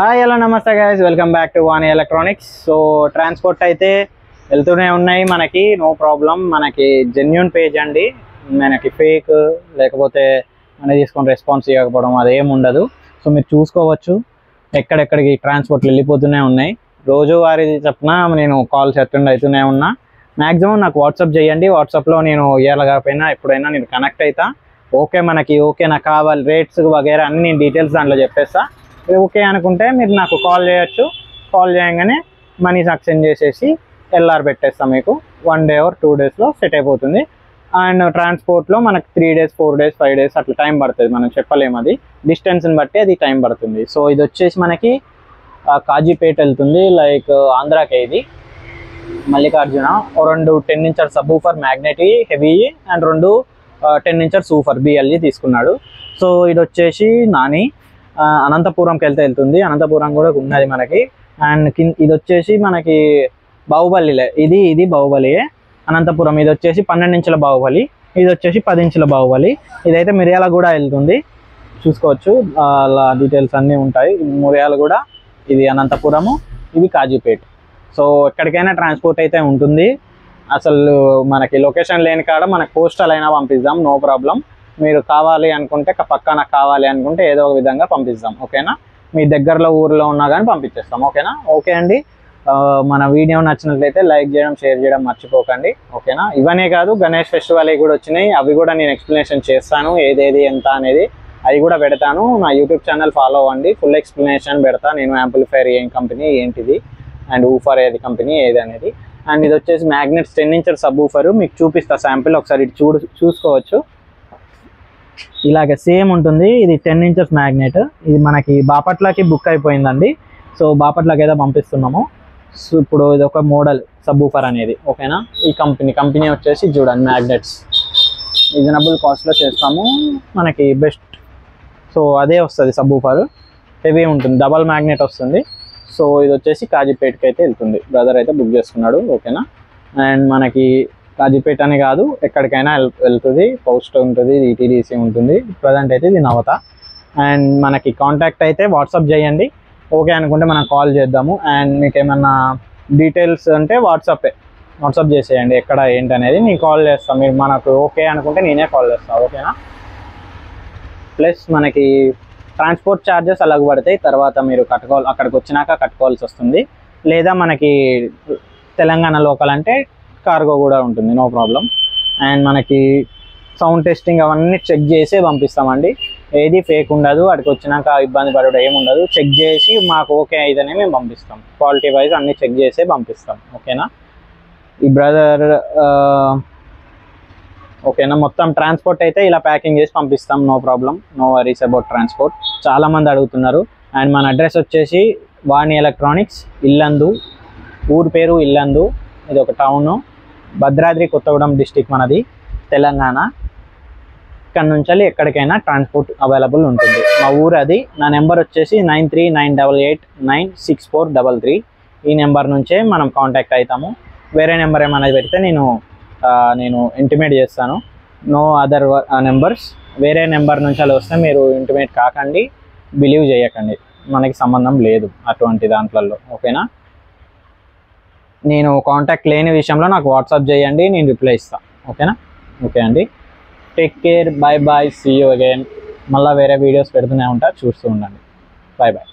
hi hello నమస్తే guys welcome back to Vani electronics so transport అయితే వెళ్తూనే ఉన్నాయి మనకి నో ప్రాబ్లం మనకి జెన్యున్ పేజ్ అండి మనకి ఫేక్ లేకపోతే మన తీసుకొని రెస్పాన్స్ ఇవ్వకపోవడం అదేం ఉండదు సో మీరు చూసుకోవచ్చు ఎక్కడెక్కడికి ట్రాన్స్పోర్ట్లు వెళ్ళిపోతూనే ఉన్నాయి రోజువారీ చెప్పిన నేను కాల్స్ అటెండ్ అవుతూనే ఉన్నా మ్యాక్సిమం నాకు వాట్సాప్ చేయండి వాట్సాప్లో నేను ఇవ్వాలి కాకపోయినా ఎప్పుడైనా నేను కనెక్ట్ అవుతా ఓకే మనకి ఓకే నాకు కావాలి రేట్స్ వగేరా అన్ని నేను డీటెయిల్స్ దాంట్లో చెప్పేస్తా ఓకే అనుకుంటే మీరు నాకు కాల్ చేయొచ్చు కాల్ చేయగానే మనీ నాకు సెండ్ చేసేసి ఎల్ఆర్ పెట్టేస్తాం మీకు వన్ డే ఆర్ టూ డేస్లో సెట్ అయిపోతుంది అండ్ ట్రాన్స్పోర్ట్లో మనకి three days four days five days అట్లా టైం పడుతుంది మనం చెప్పలేము అది డిస్టెన్స్ని బట్టి అది టైం పడుతుంది సో ఇది వచ్చేసి మనకి ఆ, కాజీపేట వెళ్తుంది లైక్ ఆంధ్రాకే ఇది మల్లికార్జున ఓ రెండు ten incher subwoofer magnet heavy and రెండు టెన్ ఇంచర్ సూఫర్ బిఎల్జీ తీసుకున్నాడు సో ఇది వచ్చేసి నాని ఆ, అనంతపురంకి వెళ్తే వెళ్తుంది అనంతపురం కూడా ఉన్నది మనకి అండ్ కింద ఇది వచ్చేసి మనకి బాహుబలిలే ఇది ఇది బాహుబలియే అనంతపురం ఇది వచ్చేసి పన్నెండు ఇంచుల బాహుబలి ఇది వచ్చేసి పది ఇంచుల బాహుబలి ఇదైతే మిరియాల కూడా వెళ్తుంది చూసుకోవచ్చు ఆ, అలా డీటెయిల్స్ అన్నీ ఉంటాయి మిరియాల కూడా ఇది అనంతపురము ఇది కాజీపేట్ సో ఎక్కడికైనా ట్రాన్స్పోర్ట్ అయితే ఉంటుంది అసలు మనకి లొకేషన్ లేని కాడ మనకి పోస్టల్ అయినా పంపిద్దాం నో ప్రాబ్లం మీరు కావాలి అనుకుంటే క- పక్కా నాకు కావాలి అనుకుంటే ఏదో ఒక విధంగా పంపిస్తాం ఓకేనా మీ దగ్గరలో ఊర్లో ఉన్నా కానీ పంపించేస్తాం ఓకేనా ఓకే అండి ఆ, మన వీడియో నచ్చినట్లయితే లైక్ చేయడం షేర్ చేయడం మర్చిపోకండి ఓకేనా ఇవనే కాదు గణేష్ ఫెస్టివల్ అవి కూడా వచ్చినాయి అవి కూడా నేను ఎక్స్ప్లెనేషన్ చేస్తాను ఏదేది ఎంత అనేది అవి కూడా పెడతాను నా యూట్యూబ్ ఛానల్ ఫాలో అవ్వండి ఫుల్ ఎక్స్ప్లెనేషన్ పెడతా నేను యాంప్లిఫైర్ ఏం కంపెనీ ఏంటిది అండ్ ఊఫర్ ఏది కంపెనీ ఏది అనేది అండ్ ఇది వచ్చేసి magnets ten incher subwoofer మీకు చూపిస్తా శాంపిల్ ఒకసారి ఇటు చూడు చూసుకోవచ్చు ఇలాగే సేమ్ ఉంటుంది ఇది టెన్ ఇంచెస్ మ్యాగ్నెట్ ఇది మనకి బాపట్లకి బుక్ అయిపోయిందండి సో బాపట్లకి ఏదో పంపిస్తున్నాము సో ఇప్పుడు ఇది ఒక మోడల్ సబ్ ఊఫర్ అనేది ఓకేనా ఈ కంపెనీ కంపెనీ వచ్చేసి చూడండి మ్యాగ్నెట్స్ రీజనబుల్ కాస్ట్లో చేస్తాము మనకి బెస్ట్ సో అదే వస్తుంది సబ్ ఊఫర్ హెవీ ఉంటుంది డబల్ మ్యాగ్నెట్ వస్తుంది సో ఇది వచ్చేసి కాజీపేటకి అయితే వెళ్తుంది బ్రదర్ అయితే బుక్ చేసుకున్నాడు ఓకేనా అండ్ మనకి కాజీపేట అని కాదు ఎక్కడికైనా వెళ్- వెళ్తుంది పోస్ట్ ఉంటుంది ఈటీడీసీ ఉంటుంది ప్రజెంట్ అయితే ఇది నవత అండ్ మనకి కాంటాక్ట్ అయితే వాట్సాప్ చేయండి ఓకే అనుకుంటే మనం కాల్ చేద్దాము అండ్ మీకు ఏమన్నా డీటెయిల్స్ అంటే వాట్సాపే వాట్సాప్ చేసేయండి ఎక్కడ ఏంటి అనేది నేను కాల్ చేస్తాను మీరు మనకు ఓకే అనుకుంటే నేనే కాల్ చేస్తాను ఓకేనా ప్లస్ మనకి ట్రాన్స్పోర్ట్ ఛార్జెస్ అలాగ పడతాయి తర్వాత మీరు కట్టుకోవాలి అక్కడికి వచ్చినాక కట్టుకోవాల్సి వస్తుంది లేదా మనకి తెలంగాణ లోకల్ అంటే కార్గో కూడా ఉంటుంది నో ప్రాబ్లం అండ్ మనకి సౌండ్ టెస్టింగ్ అవన్నీ చెక్ చేసే పంపిస్తామండి ఏది ఫేక్ ఉండదు అక్కడికి వచ్చినాక ఇబ్బంది పడడం ఏమి ఉండదు చెక్ చేసి మాకు ఓకే అయితేనే మేము పంపిస్తాం క్వాలిటీ వైజ్ అన్ని చెక్ చేసే పంపిస్తాం ఓకేనా ఈ బ్రదర్ ఓకేనా మొత్తం ట్రాన్స్పోర్ట్ అయితే ఇలా ప్యాకింగ్ చేసి పంపిస్తాం no problem no worries about transport చాలా మంది అడుగుతున్నారు అండ్ మన అడ్రస్ వచ్చేసి వాణి ఎలక్ట్రానిక్స్ ఇల్లందు ఊరు పేరు ఇల్లందు ఇది ఒక టౌన్ భద్రాద్రి కొత్తగూడెం డిస్టిక్ మనది తెలంగాణ ఇక్కడ నుంచి ఎక్కడికైనా ట్రాన్స్పోర్ట్ అవైలబుల్ ఉంటుంది మా ఊరు అది నా నెంబర్ వచ్చేసి nine three nine double eight nine six four double three ఈ నెంబర్ నుంచే మనం కాంటాక్ట్ అవుతాము వేరే నెంబర్ ఏమైనా పెడితే నేను ఆ, నేను ఇంటిమేట్ చేస్తాను నో అదర్ నెంబర్స్ వేరే నెంబర్ నుంచి అలా వస్తే మీరు ఇంటిమేట్ కాకండి బిలీవ్ చేయకండి మనకి సంబంధం లేదు అటువంటి దాంట్లలో ఓకేనా నేను కాంటాక్ట్ లేని విషయంలో నాకు వాట్సాప్ చేయండి నేను రిప్లై ఇస్తాను ఓకేనా ఓకే అండి take care bye bye see you again మళ్ళీ వేరే వీడియోస్ పెడుతూనే ఉంటా చూస్తూ ఉండండి బాయ్ బాయ్